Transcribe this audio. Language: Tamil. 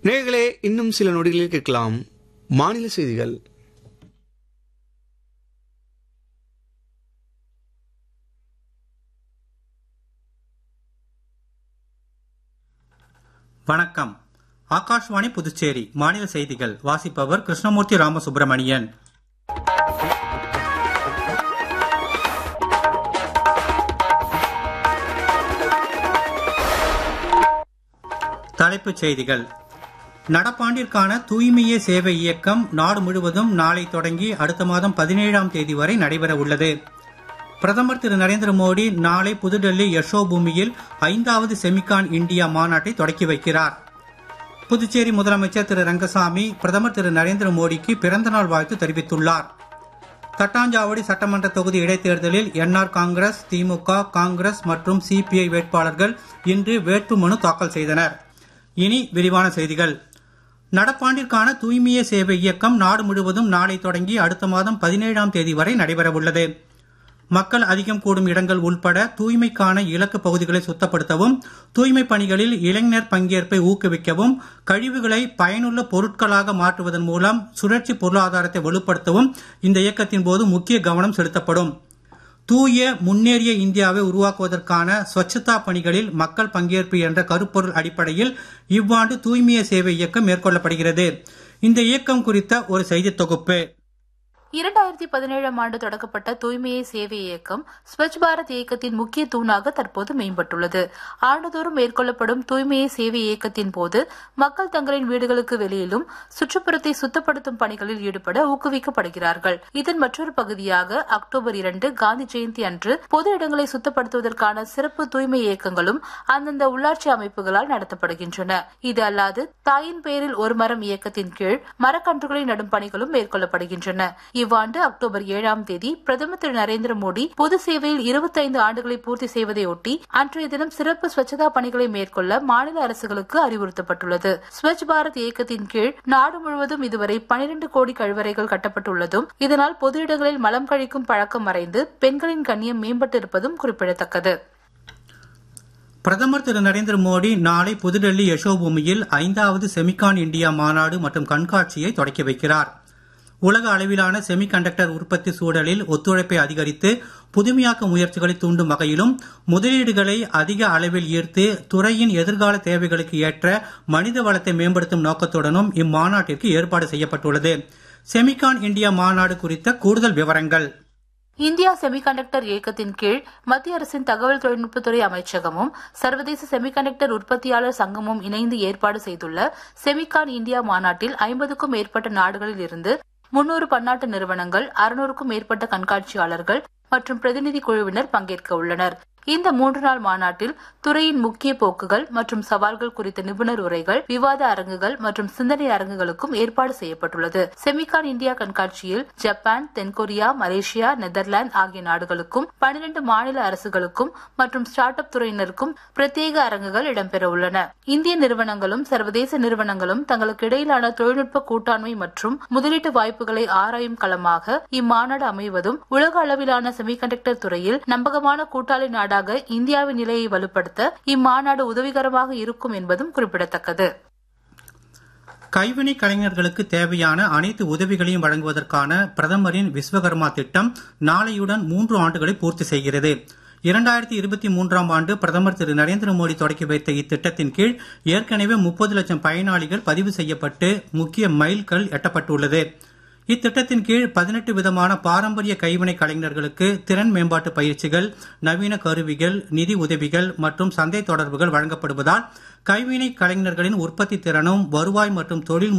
நேர்களே இன்னும் சில நொடிகளில் கேட்கலாம் மாநில செய்திகள் வணக்கம் ஆகாஷ்வாணி புதுச்சேரி மாநில செய்திகள் வாசிப்பவர் கிருஷ்ணமூர்த்தி ராமசுப்பிரமணியன் தலைப்புச் செய்திகள் நடப்பாண்டிற்கான தூய்மையே சேவை இயக்கம் நாடு முழுவதும் நாளை தொடங்கி அடுத்த மாதம் பதினேழாம் தேதி வரை நடைபெற உள்ளது பிரதமர் திரு நரேந்திர மோடி நாளை புதுடெல்லி யஷோ பூமியில் ஐந்தாவது செமிகான் இந்தியா மாநாட்டை தொடக்கி வைக்கிறார் புதுச்சேரி முதலமைச்சர் திரு ரங்கசாமி பிரதமர் திரு நரேந்திர மோடிக்கு பிறந்தநாள் வாழ்த்து தெரிவித்துள்ளார் தட்டாஞ்சாவடி சட்டமன்ற தொகுதி இடைத்தேர்தலில் என்ஆர் காங்கிரஸ் திமுக காங்கிரஸ் மற்றும் சிபிஐ வேட்பாளர்கள் இன்று வேட்புமனு தாக்கல் செய்தனர் இனி விரிவான செய்திகள் நடப்பாண்டிற்கான தூய்மையே சேவை இயக்கம் நாடு முழுவதும் நாளை தொடங்கி அடுத்த மாதம் பதினேழாம் தேதி வரை நடைபெற உள்ளது மக்கள் அதிகம் கூடும் இடங்கள் உள்பட தூய்மைக்கான இலக்கு பகுதிகளை சுத்தப்படுத்தவும் தூய்மை பணிகளில் இளைஞர் பங்கேற்பை ஊக்குவிக்கவும் கழிவுகளை பயனுள்ள பொருட்களாக மாற்றுவதன் மூலம் சுழற்சி பொருளாதாரத்தை வலுப்படுத்தவும் இந்த இயக்கத்தின் போது முக்கிய கவனம் செலுத்தப்படும் தூய முன்னேறிய இந்தியாவை உருவாக்குவதற்கான ஸ்வச்சதா பணிகளில் மக்கள் பங்கேற்பு என்ற கருப்பொருள் அடிப்படையில் இவ்வாண்டு தூய்மைய சேவை இயக்கம் மேற்கொள்ளப்படுகிறது இந்த இயக்கம் குறித்த ஒரு செய்தி தொகுப்பு இரண்டாயிரத்தி பதினேழாம் ஆண்டு தொடங்கப்பட்ட தூய்மையை சேவை இயக்கம் ஸ்வச் பாரத் இயக்கத்தின் முக்கிய தூணாக தற்போது மேம்பட்டுள்ளது ஆண்டுதோறும் மேற்கொள்ளப்படும் தூய்மையை சேவை இயக்கத்தின் போது மக்கள் தங்களின் வீடுகளுக்கு வெளியிலும் சுற்றுப்புறத்தை சுத்தப்படுத்தும் பணிகளில் ஈடுபட ஊக்குவிக்கப்படுகிறார்கள் இதன் மற்றொரு பகுதியாக அக்டோபர் இரண்டு காந்தி ஜெயந்தி அன்று பொது இடங்களை சுத்தப்படுத்துவதற்கான சிறப்பு தூய்மை இயக்கங்களும் அந்தந்த உள்ளாட்சி அமைப்புகளால் நடத்தப்படுகின்றன இது அல்லாது தாயின் பெயரில் ஒரு மரம் இயக்கத்தின் கீழ் மரக்கன்றுகளை நடும் பணிகளும் மேற்கொள்ளப்படுகின்றன இவ்வாண்டு அக்டோபர் ஏழாம் தேதி பிரதமர் திரு நரேந்திர மோடி பொது சேவையில் இருபத்தைந்து ஆண்டுகளை பூர்த்தி செய்வதையொட்டி அன்றைய தினம் சிறப்பு ஸ்வச்சதா பணிகளை மேற்கொள்ள மாநில அரசுகளுக்கு அறிவுறுத்தப்பட்டுள்ளது ஸ்வச் பாரத் இயக்கத்தின் கீழ் நாடு முழுவதும் இதுவரை பனிரெண்டு கோடி கழிவறைகள் கட்டப்பட்டுள்ளதும் இதனால் பொது இடங்களில் மலம் கழிக்கும் பழக்கம் மறைந்து பெண்களின் கண்ணியம் மேம்பட்டிருப்பதும் குறிப்பிடத்தக்கது பிரதமர் திரு நரேந்திர மோடி நாளை புதுடெல்லி யசோபூமியில் ஐந்தாவது செமிகான் இந்தியா மாநாடு மற்றும் கண்காட்சியை தொடக்கி வைக்கிறார் உலக அளவிலான செமிகண்டக்டர் உற்பத்தி சூழலில் ஒத்துழைப்பை அதிகரித்து புதுமையாக்க முயற்சிகளை தூண்டும் வகையிலும் முதலீடுகளை அதிக அளவில் ஈர்த்து துறையின் எதிர்கால தேவைகளுக்கு ஏற்ற மனித வளத்தை மேம்படுத்தும் நோக்கத்துடனும் இம்மாநாட்டிற்கு ஏற்பாடு செய்யப்பட்டுள்ளது செமிகான் இந்தியா மாநாடு குறித்த கூடுதல் விவரங்கள் இந்தியா செமிகண்டக்டர் இயக்கத்தின் கீழ் மத்திய அரசின் தகவல் தொழில்நுட்பத்துறை அமைச்சகமும் சர்வதேச செமிகண்டக்டர் உற்பத்தியாளர் சங்கமும் இணைந்து ஏற்பாடு செய்துள்ள செமிகான் இந்தியா மாநாட்டில் ஐம்பதுக்கும் மேற்பட்ட நாடுகளில் இருந்து முன்னூறு பன்னாட்டு நிறுவனங்கள் அறுநூறுக்கும் மேற்பட்ட கண்காட்சியாளர்கள் மற்றும் பிரதிநிதி குழுவினர் பங்கேற்க உள்ளனர் இந்த மூன்று நாள் மாநாட்டில் துறையின் முக்கிய போக்குகள் மற்றும் சவால்கள் குறித்த நிபுணர் உரைகள் விவாத அரங்குகள் மற்றும் சிந்தனை அரங்குகளுக்கும் ஏற்பாடு செய்யப்பட்டுள்ளது செமிகான் இந்தியா கண்காட்சியில் ஜப்பான் தென்கொரியா மலேசியா நெதர்லாந்து ஆகிய நாடுகளுக்கும் பனிரெண்டு மாநில அரசுகளுக்கும் மற்றும் ஸ்டார்ட் அப் துறையினருக்கும் பிரத்யேக அரங்குகள் இடம்பெற உள்ளன இந்திய நிறுவனங்களும் சர்வதேச நிறுவனங்களும் தங்களுக்கு இடையிலான தொழில்நுட்ப கூட்டாண்மை மற்றும் முதலீட்டு வாய்ப்புகளை ஆராயும் களமாக இம்மாநாடு அமைவதும் உலக அளவிலான செமிகண்டக்டர் துறையில் நம்பகமான கூட்டாளி நாடாக இந்தியாவின் நிலையை வலுப்படுத்த இம்மாநாடு உதவிகரமாக இருக்கும் என்பதும் குறிப்பிடத்தக்கது கைவினை கலைஞர்களுக்கு தேவையான அனைத்து உதவிகளையும் வழங்குவதற்கான பிரதமரின் விஸ்வகர்மா திட்டம் நாளையுடன் மூன்று ஆண்டுகளை பூர்த்தி செய்கிறது இரண்டாயிரத்தி இருபத்தி மூன்றாம் ஆண்டு பிரதமர் திரு நரேந்திர மோடி தொடக்கி வைத்த இத்திட்டத்தின் கீழ் ஏற்கனவே முப்பது லட்சம் பயனாளிகள் பதிவு செய்யப்பட்டு முக்கிய மைல்கல் எட்டப்பட்டுள்ளது இத்திட்டத்தின் கீழ் பதினெட்டு விதமான பாரம்பரிய கைவினை கலைஞர்களுக்கு திறன் மேம்பாட்டு பயிற்சிகள் நவீன கருவிகள் நிதி உதவிகள் மற்றும் சந்தை தொடர்புகள் வழங்கப்படுவதால் கைவினை கலைஞர்களின் உற்பத்தி திறனும் வருவாய் மற்றும் தொழில்